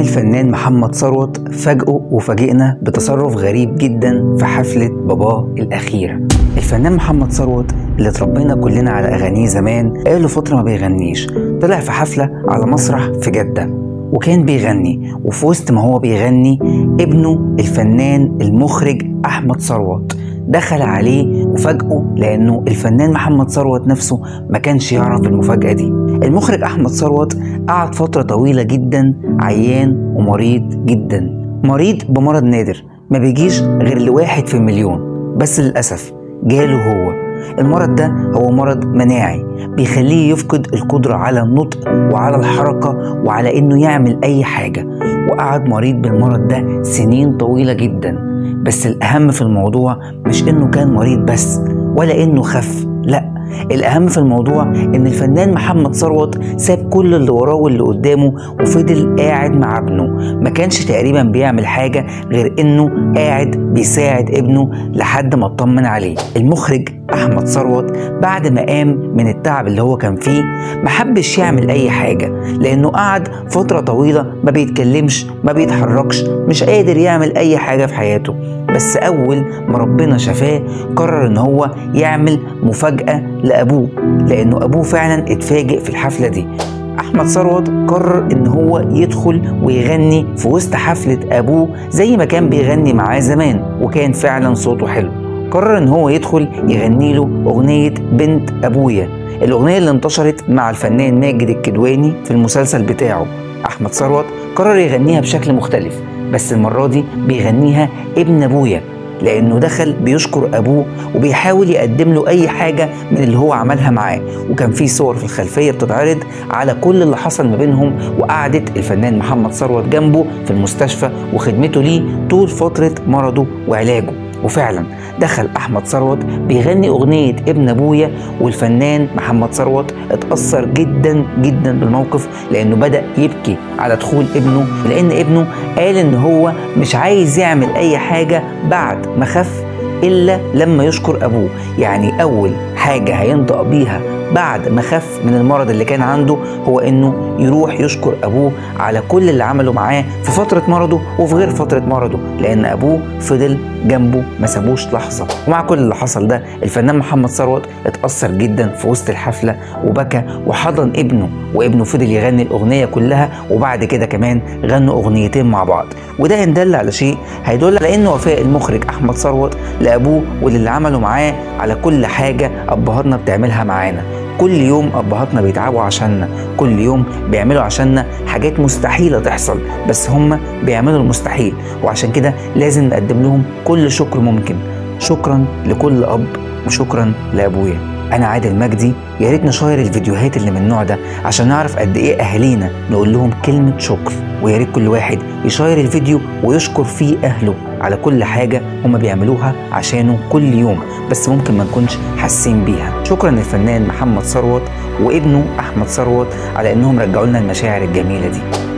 الفنان محمد ثروت فاجئه وفاجئنا بتصرف غريب جدا في حفلة باباه الأخيرة الفنان محمد ثروت اللي اتربينا كلنا على أغانيه زمان بقاله فترة ما بيغنيش طلع في حفلة على مسرح في جدة وكان بيغني وفي وسط ما هو بيغني ابنه الفنان المخرج أحمد ثروت دخل عليه وفاجئه لانه الفنان محمد ثروت نفسه ما كانش يعرف المفاجاه دي المخرج احمد ثروت قعد فتره طويله جدا عيان ومريض جدا مريض بمرض نادر ما بيجيش غير لواحد في المليون بس للاسف جاله هو المرض ده هو مرض مناعي بيخليه يفقد القدرة على النطق وعلى الحركة وعلى انه يعمل اي حاجة وقعد مريض بالمرض ده سنين طويلة جدا بس الأهم في الموضوع مش إنه كان مريض بس ولا إنه خف لأ الأهم في الموضوع إن الفنان محمد ثروت ساب كل اللي وراه واللي قدامه وفضل قاعد مع ابنه ما كانش تقريبا بيعمل حاجة غير إنه قاعد بيساعد ابنه لحد ما اطمن عليه المخرج أحمد ثروت بعد ما قام من التعب اللي هو كان فيه ما حبش يعمل أي حاجة لأنه قعد فترة طويلة ما بيتكلمش ما بيتحركش مش قادر يعمل أي حاجة في حياته بس أول ما ربنا شفاه قرر إن هو يعمل مفاجأة لأبوه لأنه أبوه فعلا اتفاجئ في الحفلة دي احمد ثروت قرر ان هو يدخل ويغني في وسط حفله ابوه زي ما كان بيغني معاه زمان وكان فعلا صوته حلو قرر ان هو يدخل يغني له اغنيه بنت ابويا الاغنيه اللي انتشرت مع الفنان ماجد الكدواني في المسلسل بتاعه احمد ثروت قرر يغنيها بشكل مختلف بس المره دي بيغنيها ابن ابويا لانه دخل بيشكر ابوه وبيحاول يقدم له اي حاجه من اللي هو عملها معاه وكان في صور في الخلفيه بتتعرض على كل اللي حصل ما بينهم وقعدت الفنان محمد ثروت جنبه في المستشفى وخدمته ليه طول فتره مرضه وعلاجه وفعلا دخل احمد ثروت بيغني اغنيه ابن ابويا والفنان محمد ثروت اتاثر جدا جدا بالموقف لانه بدا يبكي على دخول ابنه لان ابنه قال ان هو مش عايز يعمل اي حاجه بعد ما خف الا لما يشكر ابوه يعني اول حاجه هينطق بيها بعد ما خف من المرض اللي كان عنده هو انه يروح يشكر ابوه على كل اللي عمله معاه في فتره مرضه وفي غير فتره مرضه لان ابوه فضل جنبه ما سابوش لحظه ومع كل اللي حصل ده الفنان محمد ثروت اتاثر جدا في وسط الحفله وبكى وحضن ابنه وابنه فضل يغني الاغنيه كلها وبعد كده كمان غنوا اغنيتين مع بعض وده ان دل على شيء هيدل على ان وفاء المخرج احمد ثروت لابوه وللي عمله معاه على كل حاجه ابهاتنا بتعملها معانا كل يوم ابهاتنا بيتعبوا عشاننا كل يوم بيعملوا عشاننا حاجات مستحيله تحصل بس هم بيعملوا المستحيل وعشان كده لازم نقدم لهم كل شكر ممكن شكرا لكل اب وشكرا لابويا انا عادل مجدي يا ريت نشير الفيديوهات اللي من النوع ده عشان نعرف قد ايه اهالينا نقول لهم كلمه شكر ويا ريت كل واحد يشير الفيديو ويشكر فيه اهله على كل حاجه هما بيعملوها عشانه كل يوم بس ممكن ما نكونش حاسين بيها شكرا للفنان محمد ثروت وابنه احمد ثروت على انهم رجعوا لنا المشاعر الجميله دي